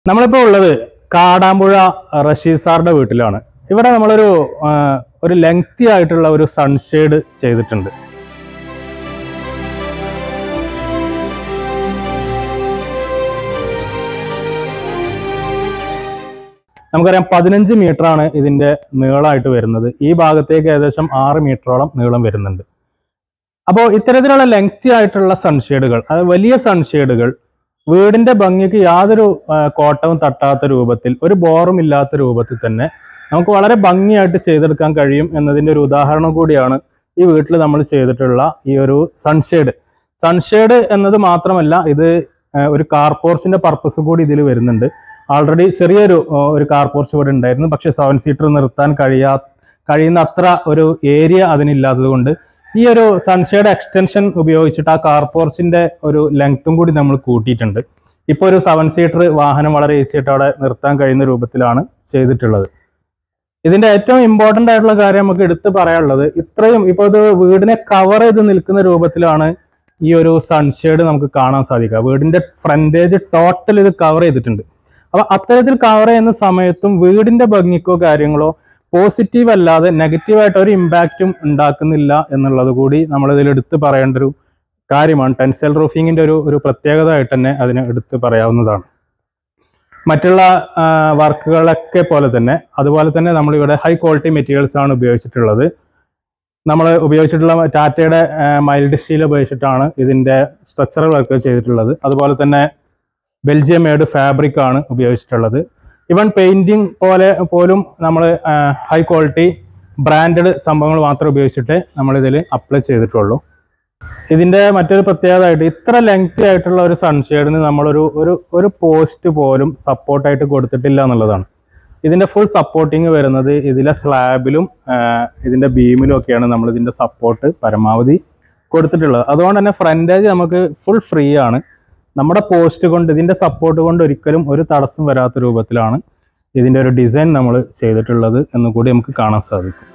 നമ്മളിപ്പോൾ ഉള്ളത് കാടാമ്പുഴ റഷീദ് സാറിന്റെ വീട്ടിലാണ് ഇവിടെ നമ്മളൊരു ആ, ഒരു ലെങ്തി ആയിട്ടുള്ള ഒരു സൺഷെയ്ഡ് ചെയ്തിട്ടുണ്ട് നമുക്കറിയാം പതിനഞ്ച് മീറ്റർ ആണ് ഇതിന്റെ നീളമായിട്ട് വരുന്നത് ഈ ഭാഗത്തേക്ക് ഏകദേശം ആറ് മീറ്ററോളം നീളം വരുന്നുണ്ട് അപ്പോൾ ഇത്തരത്തിലുള്ള ലെങ്തി ആയിട്ടുള്ള സൺഷെയ്ഡുകൾ അത് വലിയ സൺഷെയ്ഡുകൾ വീടിന്റെ ഭംഗിക്ക് യാതൊരു ആ, കോട്ടവും തട്ടാത്ത രൂപത്തിൽ ഒരു ബോറും ഇല്ലാത്ത രൂപത്തിൽ തന്നെ നമുക്ക് വളരെ ഭംഗിയായിട്ട് ചെയ്തെടുക്കാൻ കഴിയും എന്നതിന്റെ ഒരു ഉദാഹരണം കൂടിയാണ് ഈ വീട്ടിൽ നമ്മൾ ചെയ്തിട്ടുള്ള ഈ ഒരു സൺഷെയ്ഡ് സൺഷെയ്ഡ് എന്നത് മാത്രമല്ല ഇത് ആ, ഒരു കാർ പോർച്ചിന്റെ പർപ്പസ് കൂടി ഇതിൽ വരുന്നുണ്ട് ആൾറെഡി ചെറിയൊരു ആ, ഒരു കാർ പോർച്ച് ഇവിടെ ഉണ്ടായിരുന്നു പക്ഷെ സെവൻ സീറ്റർ നിർത്താൻ കഴിയാ കഴിയുന്ന അത്ര ഒരു ഏരിയ അതിനില്ലാത്തത് കൊണ്ട് ഈ ഒരു സൺഷെയ്ഡ് എക്സ്റ്റൻഷൻ ഉപയോഗിച്ചിട്ട് ആ കാർ പോർച്ചിന്റെ ഒരു ലെങ്ത്തും കൂടി നമ്മൾ കൂട്ടിയിട്ടുണ്ട് ഇപ്പോൾ ഒരു സെവൻ സീറ്റർ വാഹനം വളരെ ഈസി ആയിട്ട് അവിടെ നിർത്താൻ കഴിയുന്ന രൂപത്തിലാണ് ചെയ്തിട്ടുള്ളത് ഇതിന്റെ ഏറ്റവും ഇമ്പോർട്ടന്റ് ആയിട്ടുള്ള കാര്യം നമുക്ക് എടുത്തു പറയാനുള്ളത് ഇത്രയും ഇപ്പോൾ ഇത് വീടിനെ കവർ ചെയ്ത് നിൽക്കുന്ന രൂപത്തിലാണ് ഈ ഒരു സൺഷെയ്ഡ് നമുക്ക് കാണാൻ സാധിക്കുക വീടിന്റെ ഫ്രണ്ടേജ് ടോട്ടൽ ഇത് കവർ ചെയ്തിട്ടുണ്ട് അപ്പൊ അത്തരത്തിൽ കവർ ചെയ്യുന്ന സമയത്തും വീടിന്റെ ഭംഗിക്കോ കാര്യങ്ങളോ പോസിറ്റീവ് അല്ലാതെ നെഗറ്റീവായിട്ട് ഒരു ഇമ്പാക്റ്റും ഉണ്ടാക്കുന്നില്ല എന്നുള്ളത് കൂടി നമ്മൾ ഇതിൽ എടുത്തു പറയേണ്ട ഒരു കാര്യമാണ് ടെൻസൽ റൂഫിങ്ങിന്റെ ഒരു ഒരു പ്രത്യേകത ആയിട്ട് തന്നെ അതിന് എടുത്ത് പറയാവുന്നതാണ് മറ്റുള്ള വർക്കുകളൊക്കെ പോലെ തന്നെ അതുപോലെ തന്നെ നമ്മളിവിടെ ഹൈ ക്വാളിറ്റി മെറ്റീരിയൽസ് ആണ് ഉപയോഗിച്ചിട്ടുള്ളത് നമ്മൾ ഉപയോഗിച്ചിട്ടുള്ള ടാറ്റയുടെ മൈൽഡ് സ്റ്റീൽ ഉപയോഗിച്ചിട്ടാണ് ഇതിന്റെ സ്ട്രക്ചറൽ വർക്ക് ചെയ്തിട്ടുള്ളത് അതുപോലെ തന്നെ ബെൽജിയം മേഡ് ഫാബ്രിക് ആണ് ഉപയോഗിച്ചിട്ടുള്ളത് ഇവൺ പെയിന്റിങ് പോലെ പോലും നമ്മൾ ഹൈ ക്വാളിറ്റി ബ്രാൻഡഡ് സംഭവങ്ങൾ മാത്രം ഉപയോഗിച്ചിട്ട് നമ്മൾ ഇതിൽ അപ്ലൈ ചെയ്തിട്ടുള്ളൂ ഇതിന്റെ മറ്റൊരു പ്രത്യേകത ആയിട്ട് ഇത്ര ലെങ്തി ആയിട്ടുള്ള ഒരു സൺഷെയ്ഡിന് നമ്മളൊരു ഒരു ഒരു പോസ്റ്റ് പോലും സപ്പോർട്ടായിട്ട് കൊടുത്തിട്ടില്ല എന്നുള്ളതാണ് ഇതിന്റെ ഫുൾ സപ്പോർട്ടിങ് വരുന്നത് ഇതിലെ സ്ലാബിലും ഇതിന്റെ ബീമിലും ഒക്കെയാണ് നമ്മൾ ഇതിന്റെ സപ്പോർട്ട് പരമാവധി കൊടുത്തിട്ടുള്ളത് അതുകൊണ്ട് തന്നെ ഫ്രണ്ടേജ് നമുക്ക് ഫുൾ ഫ്രീ ആണ് നമ്മുടെ പോസ്റ്റ് കൊണ്ട് ഇതിന്റെ സപ്പോർട്ട് കൊണ്ട് ഒരിക്കലും ഒരു തടസ്സം വരാത്ത രൂപത്തിലാണ് ഇതിന്റെ ഒരു ഡിസൈൻ നമ്മൾ ചെയ്തിട്ടുള്ളത് എന്ന് കൂടി നമുക്ക് കാണാൻ സാധിക്കും